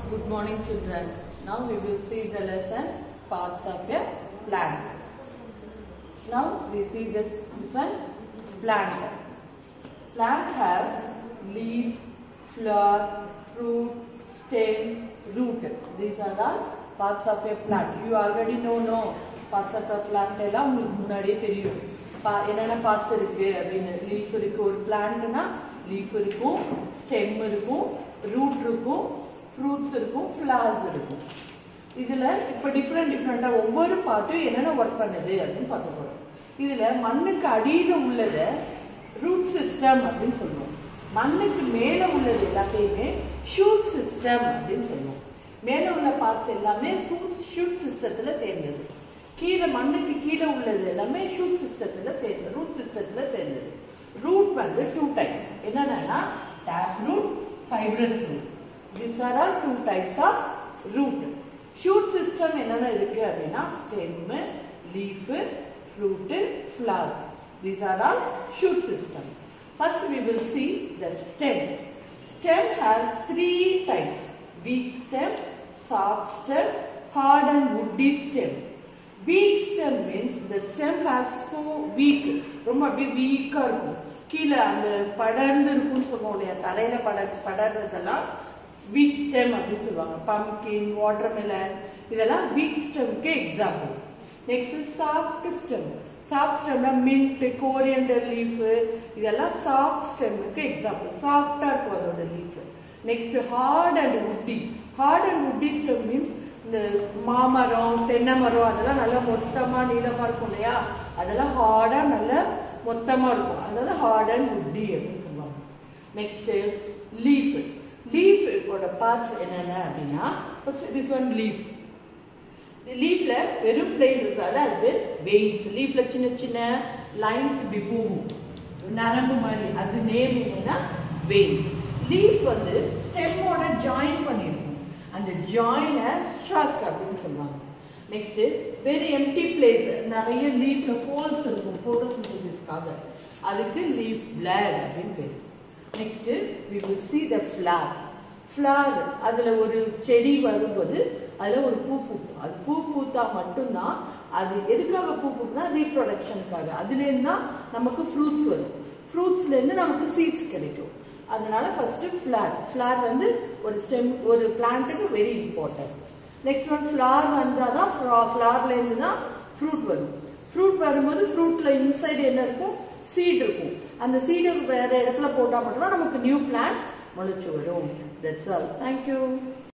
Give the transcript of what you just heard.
Good morning, children. Now we will see the lesson parts of a plant. Now we see this, this one plant. Plant have leaf, flower, fruit, stem, root. These are the parts of a plant. You already know no parts of a plant எல்லாம் உங்களுக்கு முன்னாடியே தெரியும் பா- என்னென்ன parts இருக்கு அப்படின்னு leaf இருக்கு ஒரு பிளான்ட்னா லீஃப் இருக்கும் ஸ்டெம் இருக்கும் ரூட் இருக்கும் ஃப்ரூட்ஸ் இருக்கும் ஃப்ளவர்ஸ் இருக்கும் இதுல இப்ப டிஃப்ரெண்ட் டிஃப்ரெண்டா ஒவ்வொரு பார்ட்டும் என்னென்ன ஒர்க் பண்ணுது அப்படின்னு பார்க்க போறோம் இதுல மண்ணுக்கு அடியில உள்ளத ரூட் சிஸ்டம் அப்படின்னு சொல்லுவோம் மண்ணுக்கு மேல உள்ளது எல்லாத்தையுமே ஷூட் சிஸ்டம் அப்படின்னு சொல்லுவோம் மேல உள்ள பார்ட்ஸ் எல்லாமே ஷூட் சிஸ்டத்துல சேர்ந்தது கீழே மண்ணுக்கு கீழே உள்ளது எல்லாமே ஷூட் சிஸ்டத்துல சேர்ந்தது ரூட் சிஸ்டத்துல சேர்ந்தது ரூட் வந்து டூ டைப்ஸ் என்னென்னா tap root fibrous root this are all two types of root shoot system என்னென்ன இருக்கு அப்படின்னா stem leaf fruit flowers these are all shoot system first we will see the stem stem have three types weak stem soft stem hard and woody stem weak stem means the stem has so weak ரொம்ப அப்படியே வீக்கா இருக்கும் கீழே அந்த படர்ந்து இருக்கும்னு சொல்லுவோம் இல்லையா தரையில பட படர்றதெல்லாம் வீக் ஸ்டெம் அப்படின்னு சொல்லுவாங்க பம்கின் வாட்டர்மெலன் இதெல்லாம் வீக் ஸ்டெம்க்கு example next soft stem soft ஸ்டெம்னா மின்ட் கோரியண்டர் லீஃப் இதெல்லாம் சாஃப்ட் ஸ்டெம்முக்கு எக்ஸாம்பிள் சாஃப்டா இருக்கும் அதோட leaf next hard and woody hard and woody stem means இந்த மாமரம் தென்னை மரம் அதெல்லாம் நல்லா மொத்தமா நீளமா இருக்கும் இல்லையா அதெல்லாம் ஹார்டா நல்லா மொத்தமா இருக்கும் அதனால ஹார்ட் அண்ட் woody அப்படின்னு சொல்லுவாங்க நெக்ஸ்ட் லீஃப் லீஃபோட பார்ட்ஸ் என்னென்ன அப்படின்னா திஸ் ஒன் லீஃப் லீஃப்ல வெறும் பிளெயின் இருக்காது அது வெயின்ஸ் லீஃப்ல சின்ன சின்ன லைன்ஸ் இப்படி போகும் நரம்பு மாதிரி அது நேம் என்னன்னா வெயின் லீஃப் வந்து ஸ்டெம்மோட ஜாயின் பண்ணிருக்கும் அந்த ஜாயினை ஸ்ட்ரக் அப்படின்னு சொல்லுவாங்க நெக்ஸ்ட் வெரி எம்டி பிளேஸ் நிறைய லீஃப்ல ஹோல்ஸ் இருக்கும் போட்டோசிந்தசிஸ்க்காக அதுக்கு லீஃப் பிளட் அப்படின்னு பேரு next we will see the flower flower அதுல ஒரு செடி வரும்போது அதுல ஒரு பூ பூக்கும் அது பூ பூத்தா மட்டும்தான் அது எதுக்காக பூ பூக்குனா ரீப்ரொடக்ஷனுக்காக அதுலேருந்து தான் நமக்கு ஃப்ரூட்ஸ் வரும் ஃப்ரூட்ஸ்ல இருந்து நமக்கு சீட்ஸ் கிடைக்கும் அதனால ஃபர்ஸ்ட் ஃபிளார் ஃபிளார் வந்து ஒரு ஸ்டெம் ஒரு பிளான்ட்டுக்கு very important next one flower வந்தால் தான் ஃபிளார்ல இருந்து தான் ஃப்ரூட் வரும் ஃப்ரூட் வரும்போது ஃப்ரூட்ல இன்சைடு என்ன இருக்கும் சீட் இருக்கும் அந்த சீடு வேற இடத்துல போட்டால் மட்டும்தான் நமக்கு நியூ பிளான்ட் முளைச்சு வரும் தட்ஸ் ஆல் தேங்க்யூ